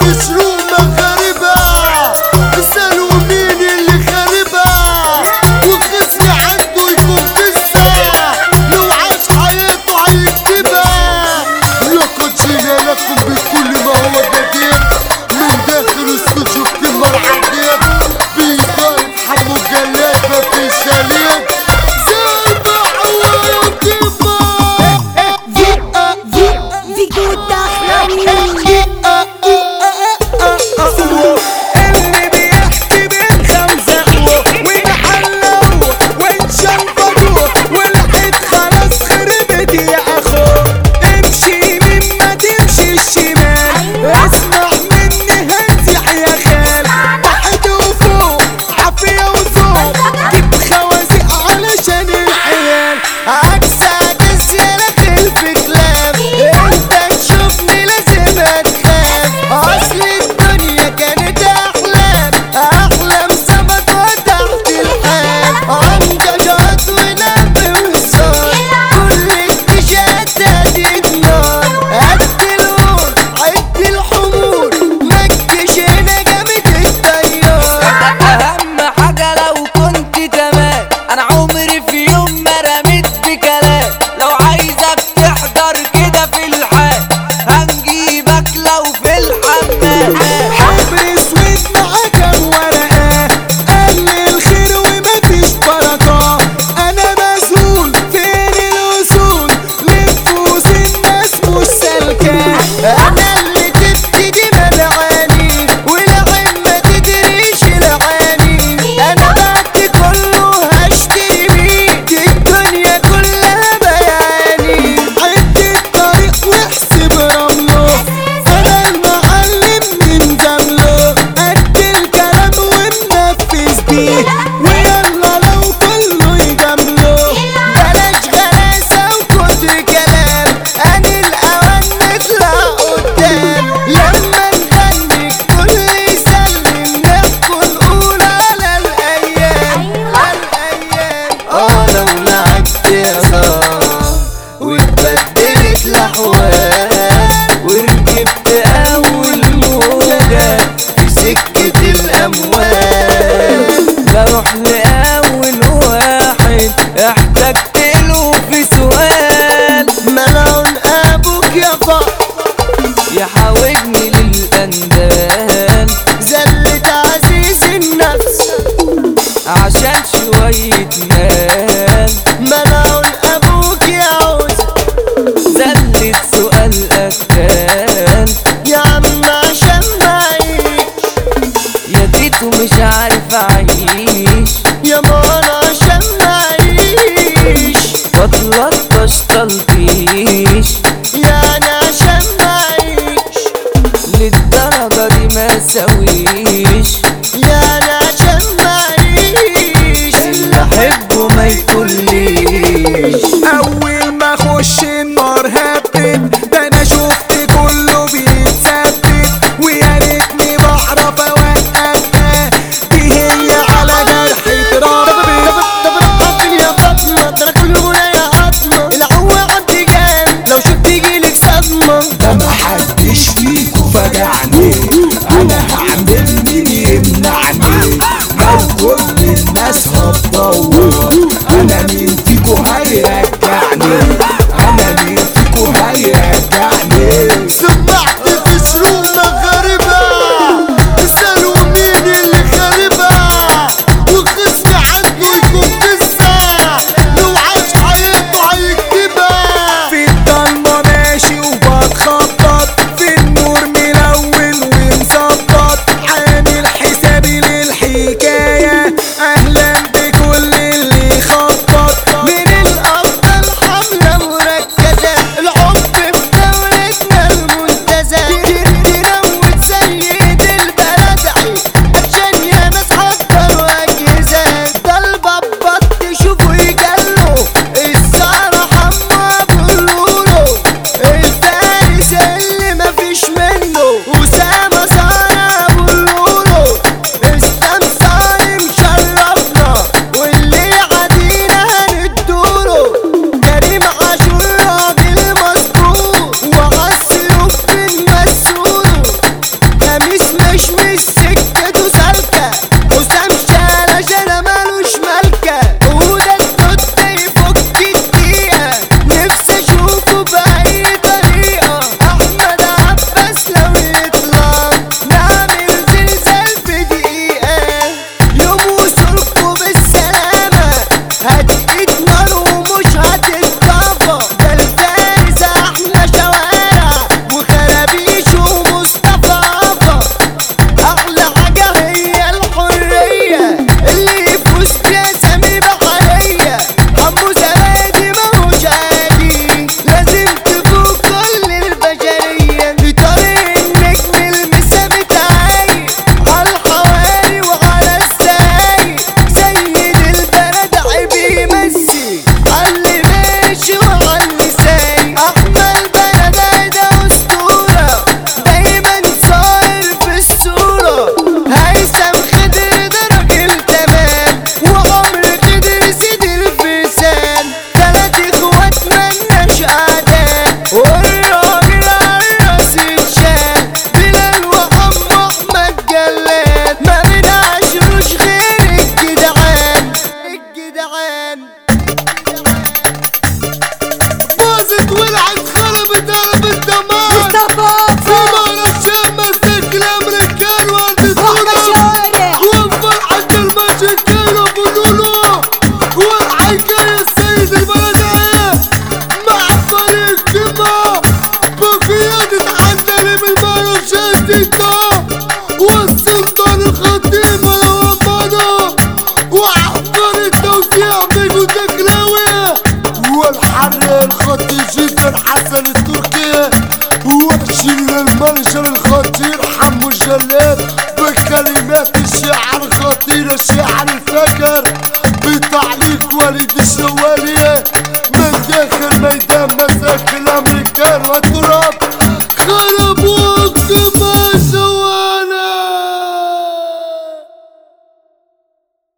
في سلوك مغاربة اسألوا مين اللي خاربها وخصمي عنده يكون قصة لو عاش حياته هيكتبها لقد جينا لكم بكل ما هو جديد من داخل استوديو كتمر عديد بيضايف حمو جلاد مفيش شليد زي ما هو يكتبها فيجو الدخلاوي اللي بيحكي بنخمزقه ونحلوه ونشنططوه والحيط خلاص خربت يا اخو امشي يمين ما تمشي الشمال اسمع مني هتزح يا خال تحت وفوق عافية وذوق جيب خوازيق علشان الحيال عكسك الزيادة في كلام انت تشوفني لازم اتخاف اصل الدنيا كانت احلام احلام سبت وتحت الحال عنججات ونب وصال كل اتجاهات هديت نار قد النور عد الحمور مكش هنا جابت التيار اهم حاجة لو كنت تمام انا عمري في يوم ما رميت بكلام لو عايزك تحضر كده في الحال هنجيبك لو في الحمام حبر اسود مع كام ورقة قال الخير ومفيش بركة انا مسؤول فين الوصول لنفوس الناس مش سالكة انا اللي تبتدي ملعاني والعين ما تدريش العاني انا بعد كله هشتري بيه الدنيا كلها بياني عد الطريق واحسب رمله انا المعلم من جمله قد الكلام وننفذ بيه ويلا لو كله يجامله بلاش غلاسة وكتر كلام ان الاوان نطلع قدام لما نغني الكل يسلم نحكوا نقول على الايام على الايام اه لو لعبت يا صاح واتبدلت الاحوال وركبت اول موجة في سكة الاموال بروح لاول واحد احتجت له في سؤال ملعون ابوك يا فقر يحاوجني للاندال زلت عزيز النفس عشان شوية مال ملعون ابوك يا عوز زلت سؤال قتال يا عم عشان معيش يا ديتو مش عارف اعيش يا مانا عشان معيش بتلطش تلطيش يعني عشان معيش للدرجة دي ما سويش يعني عشان معيش اللي احبه ما يكليش اول ما اخش النار هبت ده انا شفت كله بيتثبت ويا ريتني بعرف اوقفها دي هي على جرح تربي طب رقصني يا فاطمة ده انا كل غنى يا عظمة العوا عندي جام لو شفت يجيلك صدمة ده محدش فيكو فجعني انا هعمل مين يمنعني لو كل الناس هتدور انا مين فيكو هيرجعني انا مين فيكو هيرجعني سمعت في سلوك مغاربة اسألوا مين اللي خاربها وخصمي عنده يكون قصة لو عاش حياته هيكتبها في الضلمة ماشي وبتخبط في النور ملون الشيخ وحش المنشر الخطير حمو الجلاد بكلمات الشعر الخطير الشعر الفكر بتعليق وليد السوالي